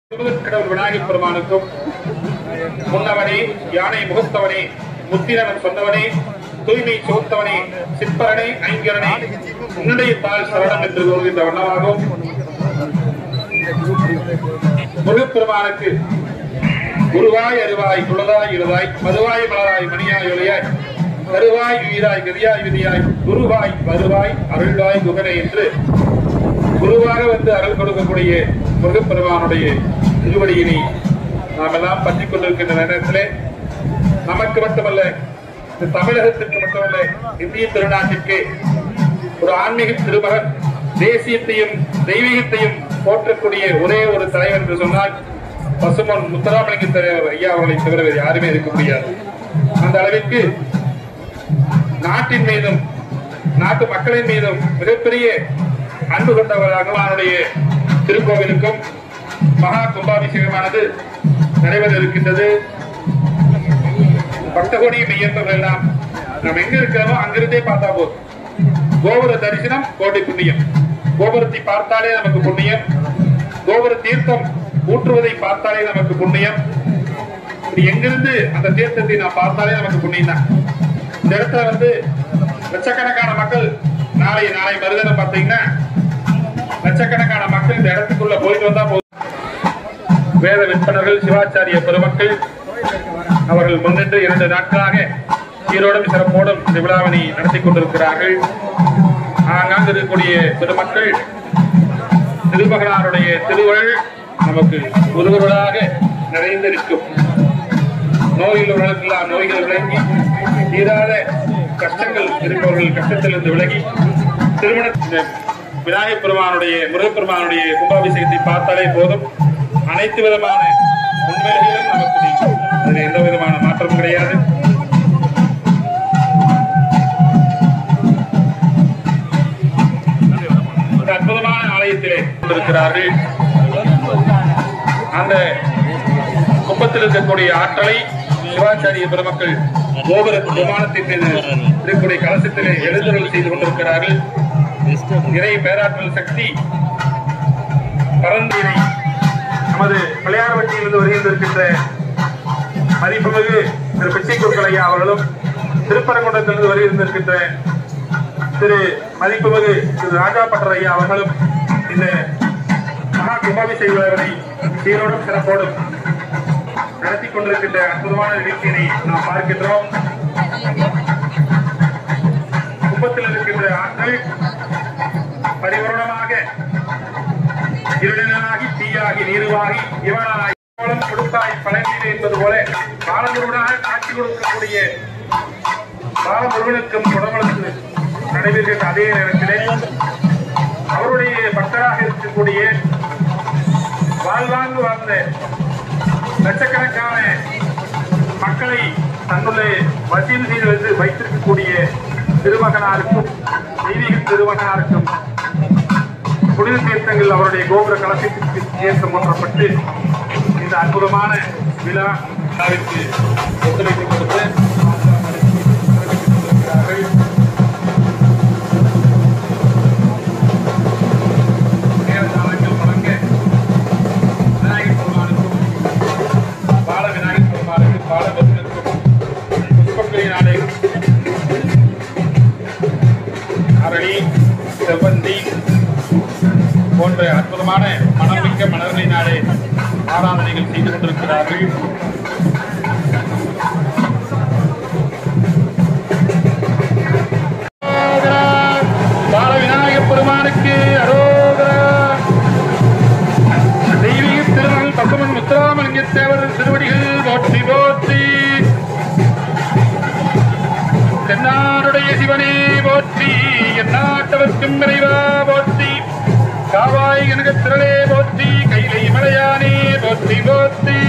கடவுள் விநாயகப் பெருமானுக்கும் முன்னவனே யானை முகத்தவனே முத்திரவன் சொன்னவனே தூய்மை சோத்தவனே சிற்பரனே ஐங்கரனே உன்னுடைய தாள் சரணம் என்று கூறுகின்ற வண்ணமாகவும் முருகப்பெருமானுக்கு குருவாய் அருவாய் குலதாய் இருவாய் மதுவாய் மலராய் மணியாய் ஒளியாய் கருவாய் உயிராய் கதியாய் விதியாய் குருவாய் வருவாய் அருள்வாய் குகனை என்று குருவாக வந்து அருள் கொடுக்கக்கூடிய முருகப்பெருமானுடைய திருவடியினை நாம் எல்லாம் பற்றிக் கொண்டிருக்கின்ற நேரத்திலே நமக்கு மட்டுமல்ல இந்த தமிழகத்திற்கு மட்டுமல்ல இந்திய திருநாட்டிற்கு ஒரு ஆன்மீக திருமகன் தேசியத்தையும் தெய்வீகத்தையும் போற்றக்கூடிய ஒரே ஒரு தலைவர் என்று சொன்னால் பசுமன் முத்தராமலிங்க தலைவர் ஐயா அவர்களை தவிர வேறு யாருமே இருக்க முடியாது அந்த அளவிற்கு நாட்டின் மீதும் நாட்டு மக்களின் மீதும் மிகப்பெரிய அன்பு கொண்டவராக அவனுடைய திருக்கோவிலுக்கும் மகா கும்பாபிஷேகமானது நடைபெற இருக்கின்றது பக்தகோடி மெய்யன்பர்கள் எல்லாம் நாம் எங்க இருக்கிறோமோ அங்கிருந்தே பார்த்தா போதும் கோபுர தரிசனம் கோடி புண்ணியம் கோபுரத்தை பார்த்தாலே நமக்கு புண்ணியம் கோபுர தீர்த்தம் ஊற்றுவதை பார்த்தாலே நமக்கு புண்ணியம் இப்படி எங்கிருந்து அந்த தீர்த்தத்தை நாம் பார்த்தாலே நமக்கு புண்ணியம் தான் இந்த இடத்துல வந்து லட்சக்கணக்கான மக்கள் நாளை நாளை மறுதினம் பார்த்தீங்கன்னா லட்சக்கணக்கான மக்கள் இந்த இடத்துக்குள்ள போயிட்டு வந்தா போதும் வேத விற்பனர்கள் சிவாச்சாரிய பெருமக்கள் அவர்கள் முன்னின்று இரண்டு நாட்களாக சீரோடும் சிறப்போடும் இந்த விழாவினை நடத்தி கொண்டிருக்கிறார்கள் ஆங்காங்கு இருக்கக்கூடிய பெருமக்கள் திருமகனாருடைய திருவள் நமக்கு ஒருவர்களாக நிறைந்திருக்கும் நோயில் உள்ளவர்களுக்கெல்லாம் நோய்கள் விளங்கி தீராத கஷ்டங்கள் இருப்பவர்கள் கஷ்டத்திலிருந்து விலகி திருமண இந்த விநாயகப் பெருமானுடைய முருகப்பெருமானுடைய கும்பாபிஷேகத்தை பார்த்தாலே போதும் அனைத்து விதமான உண்மைகளும் நமக்கு நீங்கும் அதில் எந்த விதமான மாற்றமும் கிடையாது இந்த அற்புதமான ஆலயத்திலே இருக்கிறார்கள் அந்த கும்பத்தில் இருக்கக்கூடிய ஆற்றலை சிவாச்சாரிய பெருமக்கள் கோபுர விமானத்தின் மீது இருக்கக்கூடிய கலசத்திலே எழுந்துருள் செய்து கொண்டிருக்கிறார்கள் இறை பேராற்றல் சக்தி பரந்தீரை நமது பிள்ளையார்வட்டியிலிருந்து வருகின்றிருக்கின்ற மதிப்புமிகு திரு பிச்சை குருக்கலையா அவர்களும் திருப்பரங்குன்றத்திலிருந்து வருகின்றிருக்கின்ற திரு மதிப்புமிகு திரு ராஜா பட்டர் ஐயா அவர்களும் இந்த மகா கும்பாபிஷேக விழாவினை சீரோடும் சிறப்போடும் நடத்தி கொண்டிருக்கின்ற அற்புதமான நிகழ்ச்சியினை நாம் பார்க்கின்றோம் கும்பத்தில் இருக்கின்ற ஆட்கள் பரிவரணமாக இருடனாகி தீயாகி நீருவாகி இவனாய் கோலம் கொடுத்தாய் பழநீர் என்பது போல பாலமுருகனாக காட்சி கொடுக்கக்கூடிய பாலமுருகனுக்கும் குடமலுக்கு நடைபெறுகின்ற அதே நேரத்திலே அவருடைய பக்தராக இருக்கக்கூடிய வாழ்வாங்கு வாழ்ந்த லட்சக்கணக்கான மக்களை தன்னுடைய வசீல் செய்து வைத்து வைத்திருக்கக்கூடிய திருமகனாருக்கும் தெய்வீக திருமகனாருக்கும் புனித தீர்த்தங்கள் அவருடைய கோபுர கலசத்திற்கு ஏற்றம் ஊற்றப்பட்டு இந்த அற்புதமான விழா விழாவிற்கு ஒத்துழைப்பு கொடுத்து சிறப்பித்துக் நேரத்தாளங்கள் வழங்க விநாயகர் பெருமானுக்கும் பால விநாயகர் பெருமானுக்கும் பாலபத்திரருக்கும் புஷ்பங்களினாலே அரளி செவ்வந்தி போன்ற அற்புதமான மனமிக்க மலர்களினாலே ஆராதனைகள் செய்து கொண்டிருக்கிறார்கள் பால விநாயகப் பெருமானுக்கு அரோகரா தெய்வீக திருமகள் பசுமன் முத்துராமலிங்க தேவர் திருவடிகள் போற்றி போற்றி தென்னாடுடைய சிவனே போற்றி எந்நாட்டவர்க்கும் இறைவா போற்றி காவாய் கனக திரளே போற்றி கைலை மலையானே போற்றி போற்றி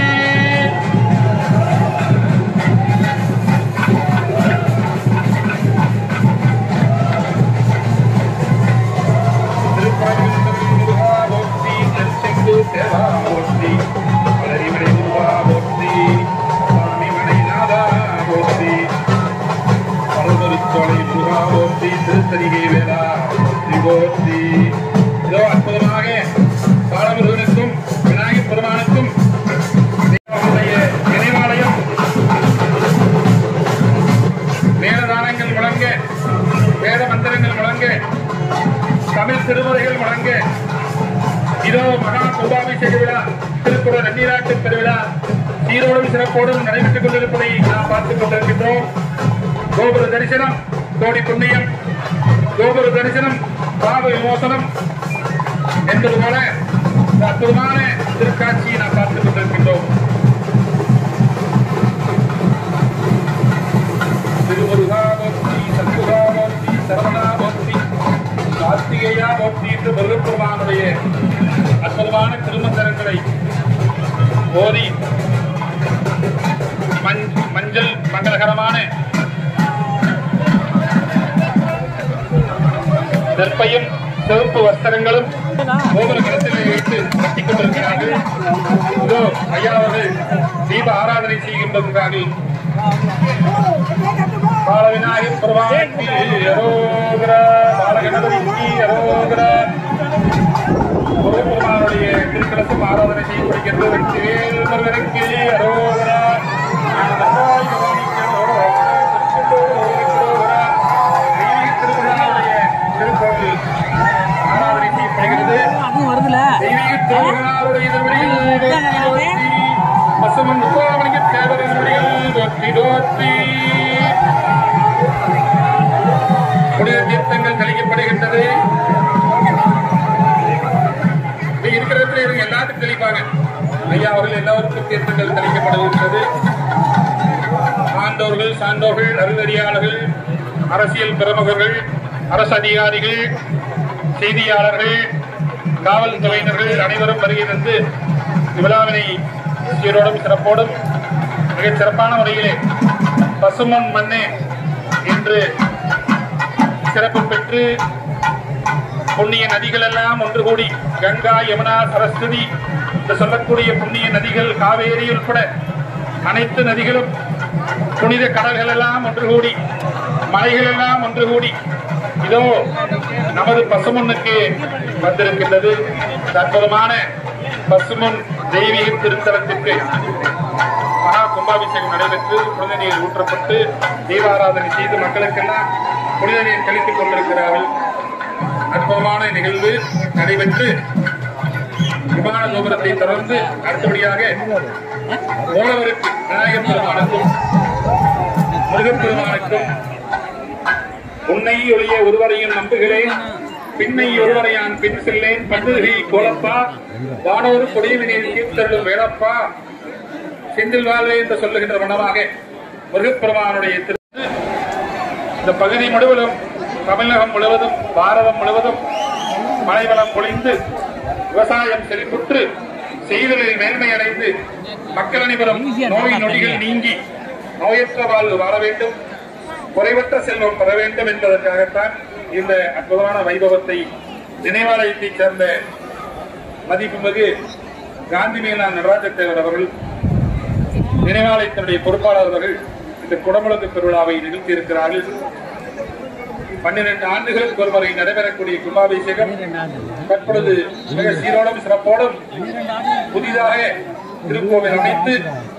திருப்பரங்குன்றம் முருகா போற்றி திருச்செந்தூர் தேவா போற்றி வளரிமலை முருகா போற்றி சுவாமிமலை நாதா போற்றி பல்வருச்சோலை முருகா போற்றி திருத்தணிகை வேளா போற்றி போற்றி இதோ அற்புதமாக பெருவிழா திருக்குறள் நன்னீராட்டு பெருவிழா சீரோடும் சிறப்போடும் நடைபெற்றுக் கொண்டிருப்பதை நாம் பார்த்துக் கொண்டிருக்கின்றோம் கோபுர தரிசனம் கோடி புண்ணியம் கோபுர தரிசனம் பாவ விமோசனம் என்பது போல இந்த அற்புதமான திருக்காட்சியை நாம் பார்த்துக் கொண்டிருக்கின்றோம் திருமுருகா போற்றி சத்குகா போற்றி சரவணா போற்றி கார்த்திகேயா போற்றி என்று முருகப்பெருமானுடைய அற்புதமான திருமந்திரங்களை ஓதி மஞ்- மஞ்சள் மங்களகரமான நெற்பையும் சிவப்பு வஸ்திரங்களும் கோபுர கரத்திலே வைத்து கட்டிக் கொண்டிருக்கிறார்கள் இதோ ஐயா அவர்கள் தீப ஆராதனை செய்கின்றிருக்கிறார்கள் பாலவிநாயகர் பெருமானுக்கு அரோகர பாலகணபதிக்கு அரோகர முருகப்பெருமானுடைய திருக்கலசும் ஆராதனை செய்யப்படுகின்றது வெற்றிவேல் முருகனுக்கு அரோகர ஆனந்தமாய் பவானிக்கு அரோகர. திருச்செந்தூர் தெய்வீக திருவிழாவுடைய திருக்கோவில் ஆராதனை செய்யப்படுகிறது அதுவும் வருதுல தெய்வீக திருவிழாவுடைய திருவடியில் பசுமன் முத்துராமலிங்க தேவரின் திருவடியில் தோற்றி தோற்றி புனித தீர்த்தங்கள் தெளிக்கப்படுகின்றது இப்ப இருக்கிற இடத்துல இருங்க எல்லாத்துக்கும் தெளிப்பாங்க ஐயா அவர்கள் எல்லாருக்கும் தீர்த்தங்கள் தெளிக்கப்படுகின்றது ஆண்டோர்கள் சான்றோர்கள் அறிவறியாளர்கள் அரசியல் பிரமுகர்கள் அரசு அதிகாரிகள் செய்தியாளர்கள் காவல்துறையினர்கள் அனைவரும் வருகை தந்து விழாவினை சீரோடும் சிறப்போடும் மிகச் சிறப்பான முறையிலே பசுமன் மண்ணே என்று சிறப்பு பெற்று புண்ணிய நதிகள் எல்லாம் ஒன்று கூடி கங்கா யமுனா சரஸ்வதி என்று சொல்லக்கூடிய புண்ணிய நதிகள் காவேரி உட்பட அனைத்து நதிகளும் புனித கடல்கள் எல்லாம் ஒன்று கூடி மலைகள் எல்லாம் ஒன்று கூடி இதோ நமது பசுமண்ணுக்கு வந்திருக்கின்றது இந்த அற்புதமான பசுமன் தெய்வீக திருத்தலத்திற்கு மகா கும்பாபிஷேகம் நடைபெற்று புனித நீர் ஊற்றப்பட்டு தீபாராதனை செய்து மக்களுக்கெல்லாம் புனித நீர் கழித்துக் கொண்டிருக்கிறார்கள் அற்புதமான நிகழ்வு நடைபெற்று விமான கோபுரத்தை தொடர்ந்து அடுத்தபடியாக மூலவருக்கு விநாயகர் பெருமானுக்கும் முருகப்பெருமானுக்கும் உன்னை ஒழிய ஒருவரையும் நம்புகிறேன் பின்னை ஒருவரையான் பின் செல்லேன் பண்டுகை கோலப்பா வானோர் கொடியவினில் தீர்த்தருளும் வேளப்பா செந்தில் வாழ்வே என்று சொல்லுகின்ற வண்ணமாக முருகப்பெருமானுடைய திரு இந்த பகுதி முழுவதும் தமிழகம் முழுவதும் பாரதம் முழுவதும் மழைவளம் பொழிந்து விவசாயம் செழிப்புற்று செய்தலில் மேன்மை அடைந்து மக்கள் அனைவரும் நோய் நொடிகள் நீங்கி நோயற்ற வாழ்வு வாழ வேண்டும் குறைவற்ற செல்வம் பெற வேண்டும் என்பதற்காகத்தான் இந்த அற்புதமான வைபவத்தை நினைவாலயத்தைச் சேர்ந்த மதிப்புமிகு காந்தி மேலான் நடராஜ தேவர் அவர்கள் நினைவாலயத்தினுடைய பொறுப்பாளர் அவர்கள் இந்த குடமுழக்கு பெருவிழாவை நிகழ்த்தி இருக்கிறார்கள் பன்னிரண்டு ஆண்டுகளுக்கு ஒருமுறை நடைபெறக்கூடிய கும்பாபிஷேகம் தற்பொழுது மிக சீரோடும் சிறப்போடும் புதிதாக திருக்கோவில் அமைத்து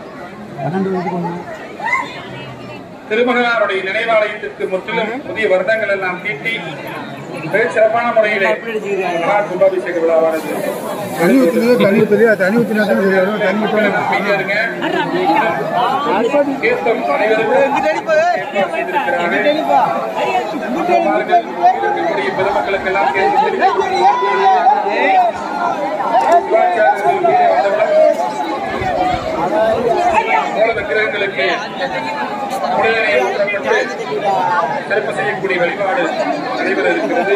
திருமகனாருடைய நினைவாலயத்திற்கு முற்றிலும் புதிய வருடங்கள் எல்லாம் தீட்டி மிக சிறப்பான முறையிலே மகா கும்பாபிஷேக விழாவானது தண்ணி ஊற்றுனது தண்ணி ஊற்றுது தண்ணி ஊற்றினா தான் சரி வரும் தண்ணி ஊற்றணும் அமைதியா இருங்க. தீர்த்தம் அனைவருக்கும் செய்திருக்கிறார்கள். பாருங்கள், இருக்கக்கூடிய பெருமக்களுக்கெல்லாம் கேட்டு மூல விக்கிரகங்களுக்கு புனித நீர் ஊற்றப்பட்டு சிறப்பு செய்யக்கூடிய வழிபாடு நடைபெற இருக்கிறது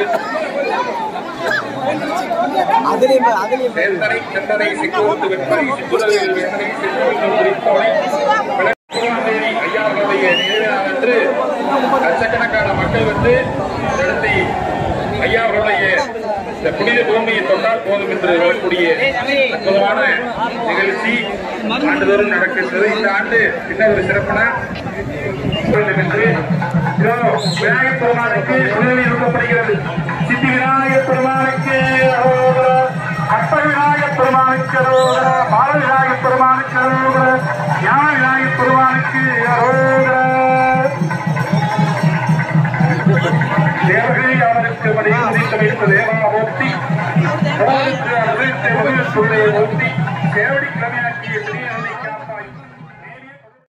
வேந்தனை செந்தனை சிக்கோத்து வெப்பனை சித்துதல்கள் வேந்தனை சிக்கோத்து குறித்தோனை விளக்குவாந்தேரி ஐயாவுடைய நினைவு நாள் அன்று லட்சக்கணக்கான மக்கள் வந்து இந்த இடத்தை ஐயாவுடைய இந்த புனித பூமியை தொட்டால் போதும் என்று வரக்கூடிய அற்புதமான நிகழ்ச்சி ஆண்டுதோறும் நடக்கின்றது இந்த ஆண்டு என்ன ஒரு சிறப்புனா வேண்டும் என்று இதோ விநாயகப் பெருமானுக்கு உதவி இருக்கப்படுகிறது சித்தி விநாயகப் பெருமானுக்கு அரோகரா, அற்ப விநாயகப் பெருமானுக்கு அரோகரா, பால விநாயகப் பெருமானுக்கு அரோகரா, ஞான விநாயகப் பெருமானுக்கு அரோகரா. தேவர்கள் அவருக்கு மடியில் உதித்து வைத்த தேவா போற்றி அவருக்கு அருளித்த முதல் சொல்லை போற்றி சேவடி கிழமையாக்கிய பெரிய